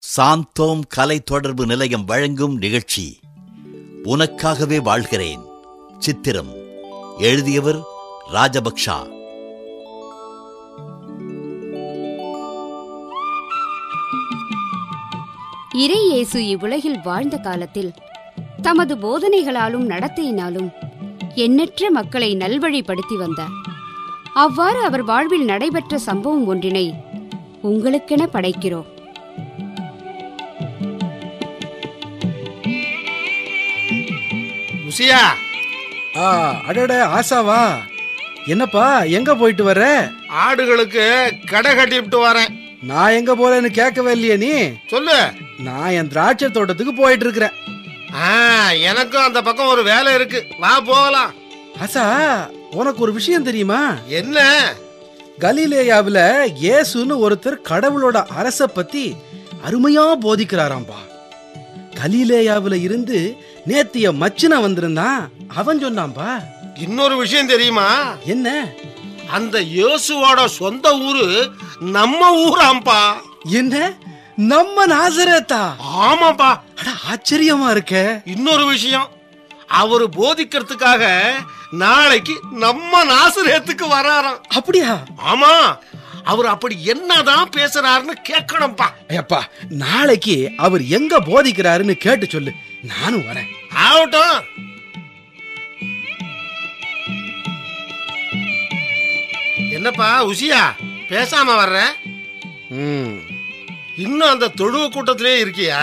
சாந்தோம் கலை தொடர்பு நிலையம் வழங்கும் நிகழ்ச்சி உனக்காகவே வாழ்கிறேன் சித்திரம் எழுதியவர் ராஜபக்ஷா இறை இயேசு இவ்வுலகில் வாழ்ந்த காலத்தில் தமது போதனைகளாலும் நடத்தையினாலும் எண்ணற்ற மக்களை நல்வழிப்படுத்தி வந்தார் அவ்வாறு அவர் வாழ்வில் நடைபெற்ற சம்பவம் ஒன்றினை உங்களுக்கென படைக்கிறோம் உசியா ஆ அடட ஆசாவா என்னப்பா எங்க போயிட்டு வர ஆடுகளுக்கு கடை கட்டிவிட்டு வரேன் நான் எங்க போறேன்னு கேட்கவே இல்லையே நீ சொல்லு நான் என் திராட்சை தோட்டத்துக்கு போயிட்டு இருக்கிறேன் ஆ எனக்கும் அந்த பக்கம் ஒரு வேலை இருக்கு வா போகலாம் ஆசா உனக்கு ஒரு விஷயம் தெரியுமா என்ன கலிலேயாவுல இயேசுன்னு ஒருத்தர் கடவுளோட அரச பத்தி அருமையா போதிக்கிறாராம்பா கலிலேயாவுல இருந்து நேத்திய மச்சின வந்திருந்தான் அவன் சொன்னான்பா இன்னொரு விஷயம் தெரியுமா என்ன அந்த இயேசுவோட சொந்த ஊரு நம்ம ஊராம்பா என்ன நம்ம நாசரேத்தா ஆமாப்பா அட ஆச்சரியமா இருக்கே இன்னொரு விஷயம் அவரு போதிக்கிறதுக்காக நாளைக்கு நம்ம நாசுரேத்துக்கு வராராம் அப்படியா ஆமா அவர் அப்படி என்னதான் பேசுறாருன்னு கேட்கணும்ப்பா ஐயப்பா நாளைக்கு அவர் எங்க போதிக்கிறாருன்னு கேட்டு சொல்லு நானும் வரேன் ஆகட்டும் என்னப்பா உசியா பேசாம வர்ற ம், இன்னும் அந்த தொழுவ கூட்டத்திலே இருக்கியா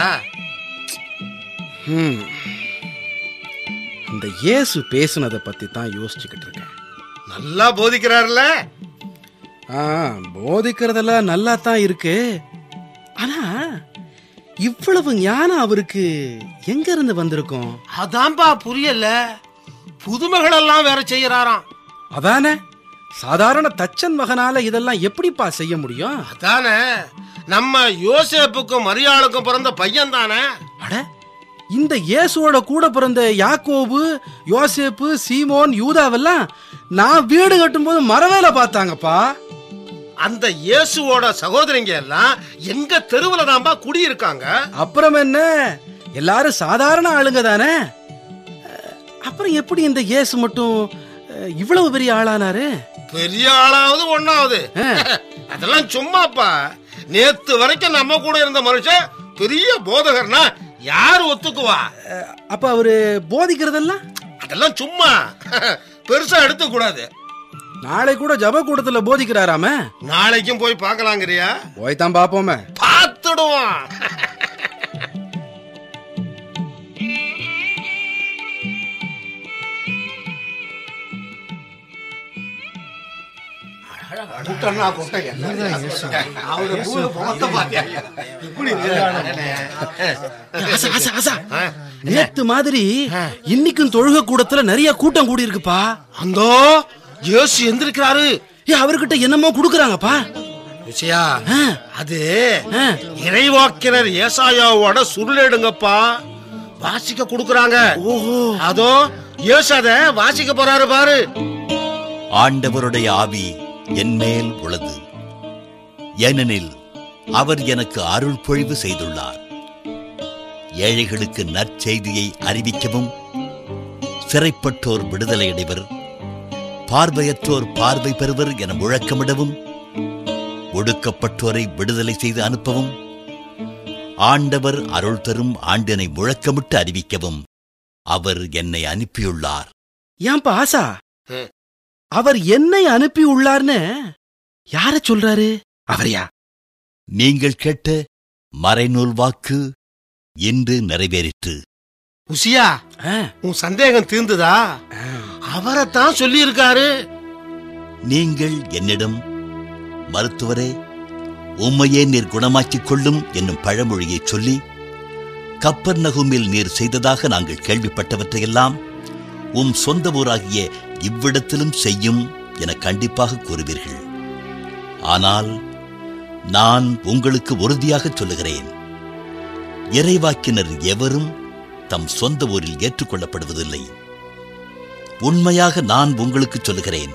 ம். இந்த இயேசு பேசுனதை பத்தி தான் யோசிச்சுக்கிட்டு இருக்கேன் நல்லா போதிக்கிறாருல்ல ஆ போதிக்கிறதெல்லாம் நல்லா தான் இருக்கு ஆனா இவ்வளவு ஞானம் அவருக்கு எங்க இருந்து வந்திருக்கும் அதான்பா புரியல புதுமைகள் எல்லாம் வேற செய்யறாராம் அதானே சாதாரண தச்சன் மகனால இதெல்லாம் எப்படிப்பா செய்ய முடியும் அதானே நம்ம யோசேப்புக்கும் மரியாளுக்கும் பிறந்த பையன் தானே அட இந்த இயேசுவோட கூட பிறந்த யாக்கோபு யோசேப்பு சீமோன் யூதாவெல்லாம் நான் வீடு கட்டும்போது மரவேலை பார்த்தாங்கப்பா அந்த இயேசுவோட சகோதரிங்க எல்லாம் எங்க தெருவுல தான்பா குடியிருக்காங்க அப்புறம் என்ன எல்லாரும் சாதாரண ஆளுங்க தானே அஹ், அப்புறம் எப்படி இந்த இயேசு மட்டும் அஹ், இவ்வளவு பெரிய ஆளானாரு பெரிய ஆளாவது ஒண்ணாவது அதெல்லாம் சும்மாப்பா நேத்து வரைக்கும் நம்ம கூட இருந்த மனுஷன் பெரிய போதகர்னா யார் ஒத்துக்குவா அஹ், அப்ப அவரு போதிக்கிறதெல்லாம் அதெல்லாம் சும்மா பெருசா எடுத்துக்க கூடாது நாளை கூட ஜப கூடத்துல போதிக்கிறாராம நாளைக்கும் போய் பார்க்கலாங்கிறியா போய் தான் பாப்போமே பார்த்துடுவோம் கூட்டம்னா கூட்டம் என்னதான் அவரு பூ முகத்தை பாத்தியா? இப்படி ஆசா, ஆசா, ஆசா. நேத்து மாதிரி இன்னைக்கும் தொழுக கூடத்துல நிறைய கூட்டம் கூடி இருக்குப்பா அந்தோ இயேசு எந்திருக்கிறாரு ஏ அவர்கிட்ட என்னமோ குடுக்குறாங்கப்பா விஷயா ஆ, அது ஆ. இறைவாக்கினர் ஏசாயாவோட சுருளெடுங்கப்பா வாசிக்க கொடுக்கறாங்க ஓஹோ அதோ இயேசு அத வாசிக்க போறாரு பாரு ஆண்டவருடைய ஆவி என்மேல் உள்ளது ஏனெனில் அவர் எனக்கு அருள் பொழிவு செய்துள்ளார் ஏழைகளுக்கு நற்செய்தியை அறிவிக்கவும் சிறைப்பட்டோர் விடுதலை அடைவர் பார்வையற்றோர் பார்வை பெறுவர் என முழக்கமிடவும் ஒடுக்கப்பட்டோரை விடுதலை செய்து அனுப்பவும் ஆண்டவர் அருள் தரும் ஆண்டினை முழக்கமிட்டு அறிவிக்கவும் அவர் என்னை அனுப்பியுள்ளார் ஏன்பா ஆசா ம். அவர் என்னை அனுப்பி உள்ளார்னு யார சொல்றாரு அவரையா நீங்கள் கேட்ட மறைநூல் வாக்கு இன்று நிறைவேறிற்று உசியா ஆ, உன் சந்தேகம் தீர்ந்துதா ஆ. அவரைத்தான் சொல்லி இருக்காரு நீங்கள் என்னிடம் மருத்துவரே உம்மையே நீர் குணமாக்கிக் கொள்ளும் என்னும் பழமொழியைச் சொல்லி கப்பர் நகுமில் நீர் செய்ததாக நாங்கள் கேள்விப்பட்டவற்றையெல்லாம் உம் சொந்த ஊராகிய இவ்விடத்திலும் செய்யும் என கண்டிப்பாக கூறுவீர்கள் ஆனால் நான் உங்களுக்கு உறுதியாகச் சொல்லுகிறேன் இறைவாக்கினர் எவரும் தம் சொந்த ஊரில் ஏற்றுக்கொள்ளப்படுவதில்லை உண்மையாக நான் உங்களுக்கு சொல்லுகிறேன்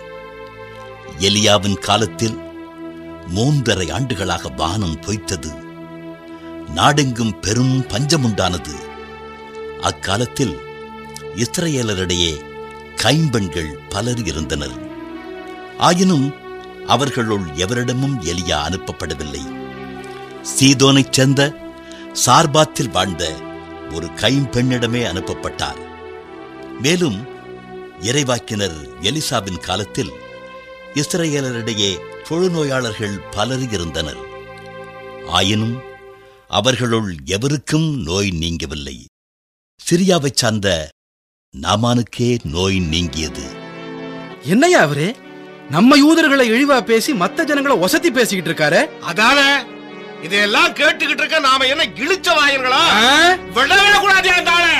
எலியாவின் காலத்தில் மூன்றரை ஆண்டுகளாக வானம் பொய்த்தது நாடெங்கும் பெரும் பஞ்சமுண்டானது அக்காலத்தில் இஸ்ரேலரிடையே கைம்பெண்கள் பலர் இருந்தனர் ஆயினும் அவர்களுள் எவரிடமும் எலியா அனுப்பப்படவில்லை சீதோனைச் சேர்ந்த சார்பாத்தில் வாழ்ந்த ஒரு கைம்பெண்ணிடமே அனுப்பப்பட்டார் மேலும் இறைவாக்கினர் எலிசாவின் காலத்தில் இஸ்ரேலரிடையே தொழுநோயாளர்கள் பலர் இருந்தனர் ஆயினும் அவர்களுள் எவருக்கும் நோய் நீங்கவில்லை சிரியாவைச் சார்ந்த நாமானுக்கே நோய் நீங்கியது என்னையா அவரு நம்ம யூதர்களை இழிவா பேசி மத்த ஜனங்களை ஒசத்தி பேசிக்கிட்டு இருக்காரு அதானே இதையெல்லாம் கேட்டுக்கிட்டு இருக்க நாம என்ன இழிச்ச வாயன்களா ஆ? விட விடக்கூடாது அந்த ஆளை.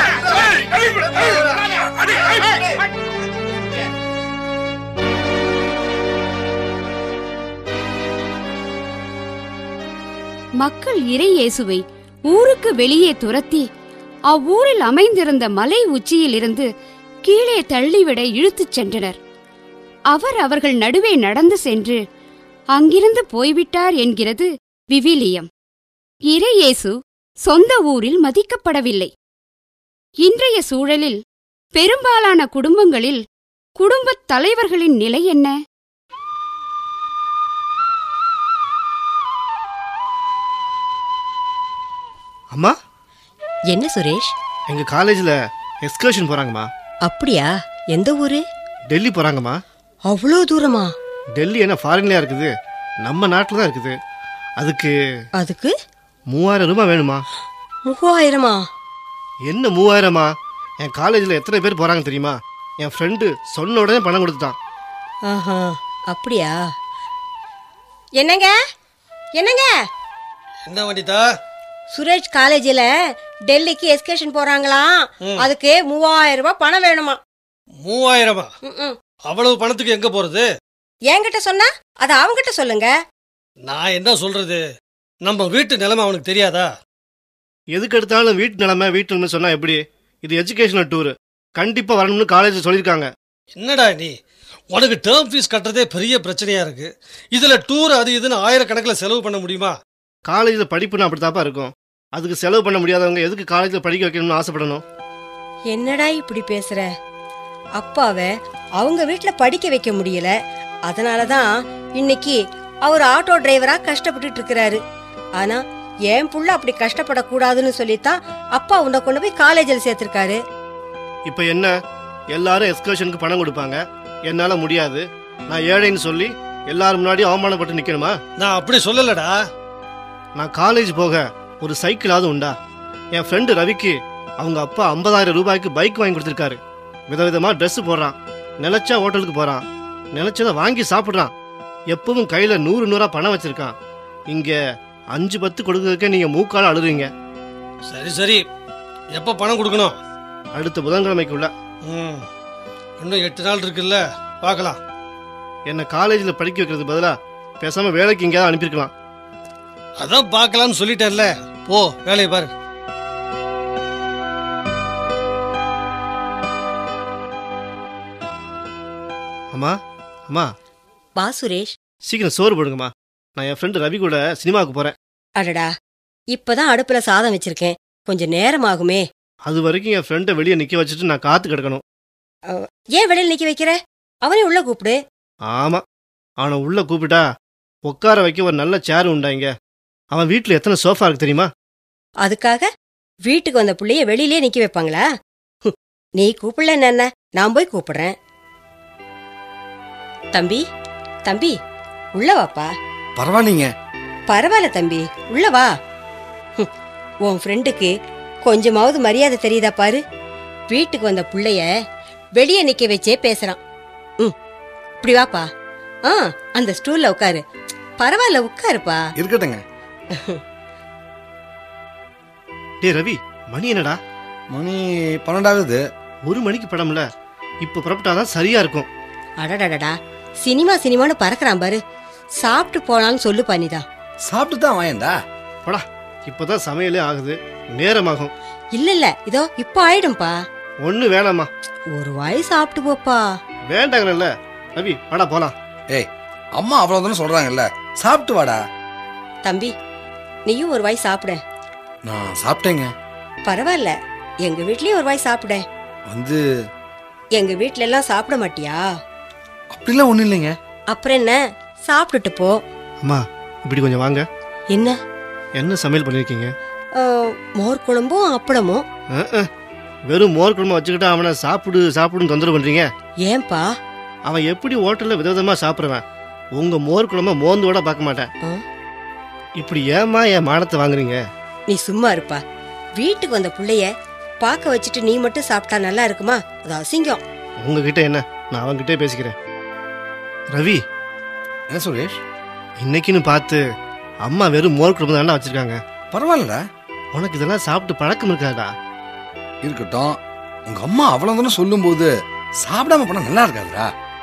மக்கள் இறை இயேசுவை ஊருக்கு வெளியே துரத்தி அவ்வூரில் அமைந்திருந்த மலை உச்சியில் இருந்து கீழே தள்ளிவிட இழுத்துச் சென்றனர் அவர் அவர்கள் நடுவே நடந்து சென்று அங்கிருந்து போய்விட்டார் என்கிறது விவிலியம் இறை இயேசு சொந்த ஊரில் மதிக்கப்படவில்லை இன்றைய சூழலில் பெரும்பாலான குடும்பங்களில் குடும்பத் தலைவர்களின் நிலை என்ன அம்மா என்ன சுரேஷ் எங்க காலேஜ்ல எக்ஸ்கர்ஷன் போறாங்கம்மா அப்படியா எந்த ஊரு டெல்லி போறாங்கம்மா அவ்வளோ தூரமா டெல்லி என்ன ஃபாரின்லயா இருக்குது நம்ம நாட்டில் தான் இருக்குது அதுக்கு அதுக்கு மூவாயிரம் ரூபாய் வேணுமா மூவாயிரமா என்ன மூவாயிரமா என் காலேஜில் எத்தனை பேர் போறாங்க தெரியுமா என் ஃப்ரெண்டு சொன்ன உடனே பணம் கொடுத்துட்டான் ஆஹா அப்படியா என்னங்க என்னங்க என்ன வண்டிதா சுரேஷ் காலேஜில் டெல்லிக்கு எஸ்கேஷன் போறாங்களாம் அதுக்கு மூவாயிரம் ரூபாய் பணம் வேணுமா மூவாயிரமா ம்ம். அவ்வளவு பணத்துக்கு எங்க போறது என்கிட்ட சொன்னா அது அவங்கிட்ட சொல்லுங்க நான் என்ன சொல்றது நம்ம வீட்டு நிலைமை அவனுக்கு தெரியாதா எதுக்கு எடுத்தாலும் வீட்டு நிலைமை வீட்டு நிலைமை சொன்னா எப்படி இது எஜுகேஷனல் டூர் கண்டிப்பா வரணும்னு காலேஜ் சொல்லியிருக்காங்க என்னடா நீ உனக்கு டேர்ம் ஃபீஸ் கட்டுறதே பெரிய பிரச்சனையா இருக்கு இதுல டூர் அது இதுன்னு ஆயிரக்கணக்கில் செலவு பண்ண முடியுமா காலேஜில் படிப்புன்னு அப்படித்தாப்பா இருக்கும் அதுக்கு செலவு பண்ண முடியாதவங்க எதுக்கு காலேஜில் படிக்க வைக்கணும்னு ஆசைப்படணும் என்னடா இப்படி பேசுற அப்பாவை அவங்க வீட்ல படிக்க வைக்க முடியல அதனால தான் இன்னைக்கு அவர் ஆட்டோ டிரைவரா கஷ்டப்பட்டுட்டு இருக்கிறாரு ஆனா என் புள்ள அப்படி கஷ்டப்படக்கூடாதுன்னு சொல்லித்தான் அப்பா உன்னை கொண்டு போய் காலேஜில் சேர்த்திருக்காரு இப்போ என்ன எல்லாரும் எக்ஸ்கர்ஷனுக்கு பணம் கொடுப்பாங்க என்னால முடியாது நான் ஏழைன்னு சொல்லி எல்லாரும் முன்னாடி அவமானப்பட்டு நிக்கணுமா நான் அப்படி சொல்லலடா நான் காலேஜ் போக ஒரு சைக்கிளாவது உண்டா என் ஃப்ரெண்டு ரவிக்கு அவங்க அப்பா ஐம்பதாயிரம் ரூபாய்க்கு பைக் வாங்கி கொடுத்துருக்காரு விதவிதமா ட்ரெஸ் போடுறான் நினைச்சா ஹோட்டலுக்கு போறான் நினைச்சதை வாங்கி சாப்பிடுறான் எப்பவும் கையில நூறு நூறா பணம் வச்சிருக்கான் இங்க அஞ்சு பத்து கொடுக்கறதுக்கே நீங்க மூக்கால அழுறீங்க சரி சரி எப்போ பணம் கொடுக்கணும் அடுத்த புதன்கிழமைக்குள்ள ம் இன்னும் எட்டு நாள் இருக்குல்ல பார்க்கலாம் என்னை காலேஜில் படிக்க வைக்கிறது பதிலா பேசாம வேலைக்கு எங்கேயாவது அனுப்பியிருக்கலாம் அதான் பார்க்கலாம்னு சொல்லிட்டேன்ல போ வேலையை பாரு அம்மா அம்மா வா சுரேஷ் சீக்கிரம் சோறு போடுங்கம்மா நான் என் ஃப்ரெண்டு ரவி கூட சினிமாவுக்கு போறேன் அடடா இப்பதான் அடுப்புல சாதம் வச்சிருக்கேன் கொஞ்சம் நேரம் ஆகுமே அது வரைக்கும் என் ஃப்ரெண்டை வெளியே நிக்க வச்சுட்டு நான் காத்து கிடக்கணும் ஏன் வெளியில நிக்க வைக்கிற அவனே உள்ள கூப்பிடு ஆமா அவனை உள்ள கூப்பிட்டா உட்கார வைக்க ஒரு நல்ல சேர் உண்டா இங்க அவன் வீட்டுல எத்தனை சோஃபா இருக்கு தெரியுமா அதுக்காக வீட்டுக்கு வந்த புள்ளைய வெளியிலே நிக்க வைப்பாங்களா ஹும், நீ கூப்பிடல என்ன நான் போய் கூப்பிடுறேன் தம்பி தம்பி உள்ள வாப்பா பரவாயில்லைங்க பரவாயில்ல தம்பி உள்ள வா ஹும், உன் ஃப்ரெண்டுக்கு கொஞ்சமாவது மரியாதை தெரியுதா பாரு வீட்டுக்கு வந்த புள்ளைய வெளியே நிக்க வச்சே பேசுறான் ம் இப்படி வாப்பா ஆ அந்த ஸ்டூல்ல உட்காரு பரவாயில்ல உட்காருப்பா இருக்கட்டுங்க டேய் ரவி மணி என்னடா மணி பன்னெண்டாகுது ஒரு மணிக்கு படம்ல இப்ப புறப்பட்டாதான் சரியா இருக்கும் அடடடடா சினிமா சினிமான்னு பறக்குறான் பாரு சாப்பிட்டு போனாலும் சொல்லு பண்ணிதான் சாப்பிட்டு தான் வாயேண்டா போடா இப்பதான் சமையலே ஆகுது நேரமாகும் இல்ல இல்ல இதோ இப்ப ஆயிடும்பா ஒண்ணு வேணாம்மா ஒரு வாய் சாப்பிட்டு போப்பா வேண்டாங்கல்ல ரவி வாடா போலாம் ஏய் அம்மா அவ்வளவுதானே சொல்றாங்கல்ல சாப்பிட்டு வாடா தம்பி நீயும் ஒரு வாய் சாப்பிட நான் சாப்பிட்டேங்க பரவாயில்ல எங்க வீட்லயும் ஒரு வாய் சாப்பிட வந்து எங்க வீட்ல எல்லாம் சாப்பிட மாட்டியா அப்படிலாம் ஒன்றும் இல்லைங்க அப்புறம் என்ன சாப்பிட்டுட்டு போ அம்மா இப்படி கொஞ்சம் வாங்க என்ன என்ன சமையல் பண்ணியிருக்கீங்க ஆ, மோர் குழம்பும் அப்பளமும் அஹ், அஹ். வெறும் மோர் குழம்பு வச்சுக்கிட்டு அவனை சாப்பிடு சாப்பிடுன்னு தொந்தரவு பண்றீங்க ஏன்பா அவன் எப்படி ஹோட்டல்ல விதவிதமா சாப்பிடுவேன் உங்க மோர் குழம்ப மோந்து கூட பார்க்க மாட்டேன் ஆ? இப்படி ஏமா என் மானத்தை வாங்குறீங்க நீ சும்மா இருப்பா வீட்டுக்கு வந்த புள்ளைய பார்க்க வச்சுட்டு நீ மட்டும் சாப்பிட்டா நல்லா இருக்குமா அது அசிங்கம் உங்ககிட்ட என்ன நான் அவன்கிட்டே பேசிக்கிறேன் ரவி என்ன சுரேஷ் இன்னைக்குன்னு பார்த்து அம்மா வெறும் மோர் குழம்பு தாண்டா வச்சிருக்காங்க பரவாயில்லடா உனக்கு இதெல்லாம் சாப்பிட்டு பழக்கம் இருக்காதா இருக்கட்டும் உங்க அம்மா அவ்வளவு தூரம் சொல்லும்போது சாப்பிடாம போனா நல்லா இருக்காதுடா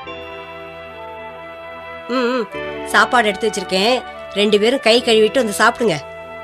ம் ம். சாப்பாடு எடுத்து வச்சிருக்கேன் ரெண்டு பேரும் கை கழுவிட்டு வந்து சாப்பிடுங்க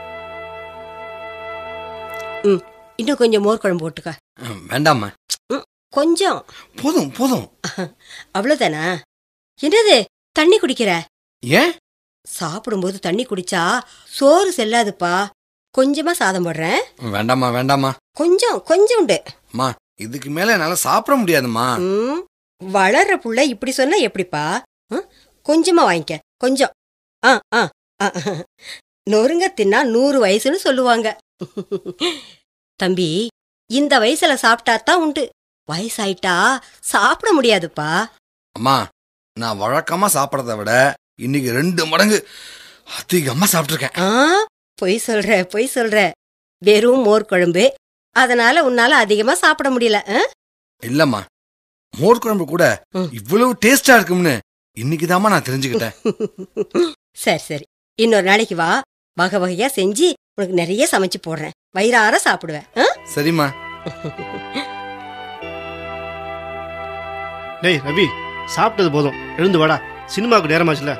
ம் இன்னும் கொஞ்சம் மோர் குழம்பு போட்டுக்க ம், வேண்டாம்மா கொஞ்சம் போதும் போதும் அவ்வளவுதானா என்னது தண்ணி குடிக்கிற ஏன் சாப்பிடும்போது தண்ணி குடிச்சா சோறு செல்லாதுப்பா கொஞ்சமா சாதம் போடுறேன் வேண்டாம்மா வேண்டாம்மா கொஞ்சம் கொஞ்சம் உண்டு அம்மா இதுக்கு மேல என்னால சாப்பிட முடியாதும்மா ம், வளர்ற புள்ள இப்படி சொன்னா எப்படிப்பா ம், கொஞ்சமா வாங்கிக்க கொஞ்சம் ஆ ஆ ஆ. நொறுங்க தின்னா நூறு வயசுன்னு சொல்லுவாங்க தம்பி இந்த வயசுல சாப்பிட்டா தான் உண்டு வயசாயிட்டா சாப்பிட முடியாதுப்பா அம்மா நான் வழக்கமா சாப்பிடறத விட இன்னைக்கு ரெண்டு மடங்கு அதிகமா சாப்பிட்டிருக்கேன் ஆ பொய் சொல்ற பொய் சொல்ற வெறும் மோர் குழம்பு அதனால உன்னால அதிகமா சாப்பிட முடியல ஆ? இல்லம்மா மோர் குழம்பு கூட ம். இவ்வளவு டேஸ்டா இருக்கும்னு இன்னைக்குதாம்மா நான் தெரிஞ்சுக்கிட்டேன் சரி சரி இன்னொரு நாளைக்கு வா வகை வகையா செஞ்சு உனக்கு நிறைய சமைச்சு போடுறேன் வயிறார சாப்பிடுவேன் ஆ? சரிம்மா டேய் ரவி சாப்பிட்டது போதும் எழுந்து வாடா சினிமாவுக்கு நேரமாச்சுல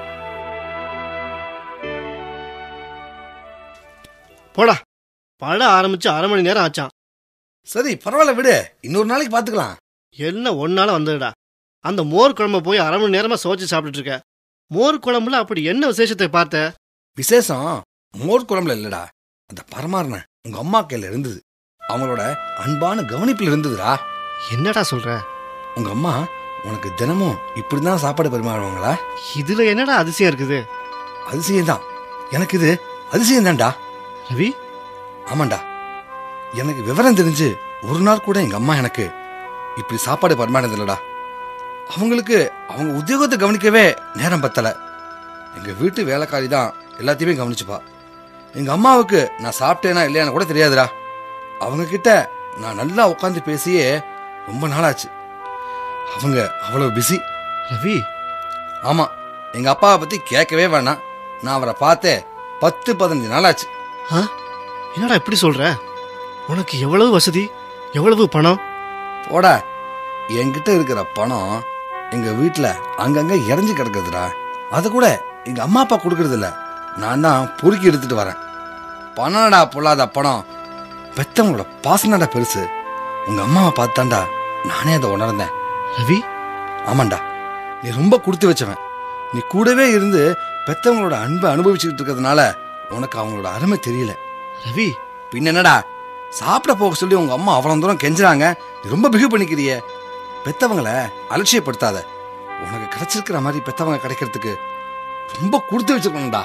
போடா படம் ஆரம்பிச்சு அரை மணி நேரம் ஆச்சான் சரி பரவாயில்ல விடு இன்னொரு நாளைக்கு பாத்துக்கலாம் என்ன ஒன்னால வந்ததுடா அந்த மோர் குழம்ப போய் அரை மணி நேரமா சோச்சு சாப்பிட்டுட்டு இருக்க மோர் குழம்புல அப்படி என்ன விசேஷத்தை பார்த்த விசேஷம் மோர் குழம்புல இல்லடா அந்த பரமாறின உங்க அம்மா கையில இருந்தது அவங்களோட அன்பான கவனிப்புல இருந்ததுடா என்னடா சொல்ற உங்க அம்மா உனக்கு தினமும் இப்படிதான் சாப்பாடு பரிமாறுவாங்களா இதுல என்னடா அதிசயம் இருக்குது அதிசயம்தான் எனக்கு இது அதிசயம்தான்டா ரவி ஆமாண்டா எனக்கு விவரம் தெரிஞ்சு ஒரு நாள் கூட எங்க அம்மா எனக்கு இப்படி சாப்பாடு பரிமாறினது இல்லடா அவங்களுக்கு அவங்க உத்தியோகத்தை கவனிக்கவே நேரம் பத்தல எங்க வீட்டு வேலைக்காரி தான் எல்லாத்தையுமே கவனிச்சுப்பா எங்க அம்மாவுக்கு நான் சாப்பிட்டேனா இல்லையான்னு கூட தெரியாதுடா அவங்க கிட்ட நான் நல்லா உட்காந்து பேசியே ரொம்ப நாளாச்சு அவங்க அவ்வளவு பிஸி ரவி ஆமா எங்க அப்பாவை பத்தி கேட்கவே வேணாம் நான் அவரை பார்த்தே பத்து பதினஞ்சு நாள் ஆச்சு என்னடா இப்படி சொல்ற உனக்கு எவ்வளவு வசதி எவ்வளவு பணம் போடா என்கிட்ட இருக்கிற பணம் எங்க வீட்ல அங்கங்க இறஞ்சி கிடக்குதுடா அது கூட எங்க அம்மா அப்பா கொடுக்கறது இல்ல நான் தான் பொறுக்கி எடுத்துட்டு வரேன் பணம்டா பொல்லாத பணம் பெத்தவங்களோட பாசனடா பெருசு உங்க அம்மாவை பார்த்தாண்டா நானே அதை உணர்ந்தேன் ரவி ஆமாண்டா நீ ரொம்ப கொடுத்து வச்சவன் நீ கூடவே இருந்து பெத்தவங்களோட அன்பை அனுபவிச்சுக்கிட்டு இருக்கிறதுனால உனக்கு அவங்களோட அருமை தெரியல ரவி பின்ன என்னடா சாப்பிட போக சொல்லி உங்க அம்மா அவ்வளவு தூரம் கெஞ்சுறாங்க நீ ரொம்ப பிகு பண்ணிக்கிறியே பெத்தவங்கள அலட்சியப்படுத்தாத உனக்கு கிடைச்சிருக்கிற மாதிரி பெத்தவங்க கிடைக்கிறதுக்கு ரொம்ப கொடுத்து வச்சிருக்கணும்டா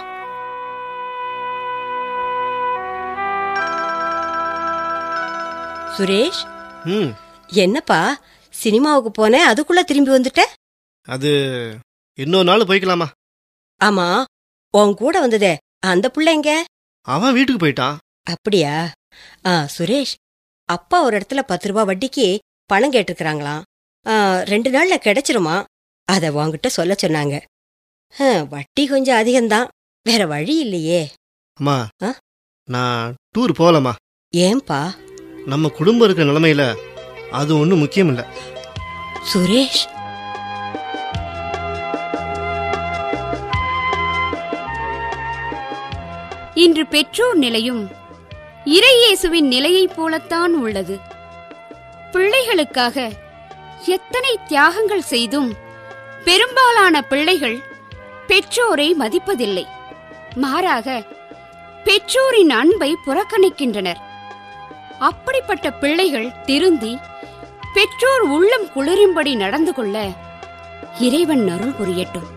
சுரேஷ் ம் என்னப்பா சினிமாவுக்கு போனேன் அதுக்குள்ள திரும்பி வந்துட்ட அது இன்னொரு நாள் போய்க்கலாமா ஆமா உன் கூட வந்ததே அந்த புள்ள எங்க அவன் வீட்டுக்கு போயிட்டான் அப்படியா ஆ சுரேஷ் அப்பா ஒரு இடத்துல பத்து ரூபா வட்டிக்கு பணம் கேட்டிருக்கிறாங்களாம் ஆ, ரெண்டு நாள்ல கிடைச்சிருமா அத உன்கிட்ட சொல்ல சொன்னாங்க ஆ, வட்டி கொஞ்சம் அதிகம்தான் வேற வழி இல்லையே அம்மா ஆ? நான் டூர் போகலாமா ஏன்பா நம்ம குடும்பம் இருக்கிற நிலைமையில அது ஒன்றும் முக்கியம் இல்லை சுரேஷ் இன்று பெற்றோர் நிலையும் இறையேசுவின் நிலையைப் போலத்தான் உள்ளது பிள்ளைகளுக்காக எத்தனை தியாகங்கள் செய்தும் பெரும்பாலான பிள்ளைகள் பெற்றோரை மதிப்பதில்லை மாறாக பெற்றோரின் அன்பை புறக்கணிக்கின்றனர் அப்படிப்பட்ட பிள்ளைகள் திருந்தி பெற்றோர் உள்ளம் குளிரும்படி நடந்து கொள்ள இறைவன் அருள் புரியட்டும்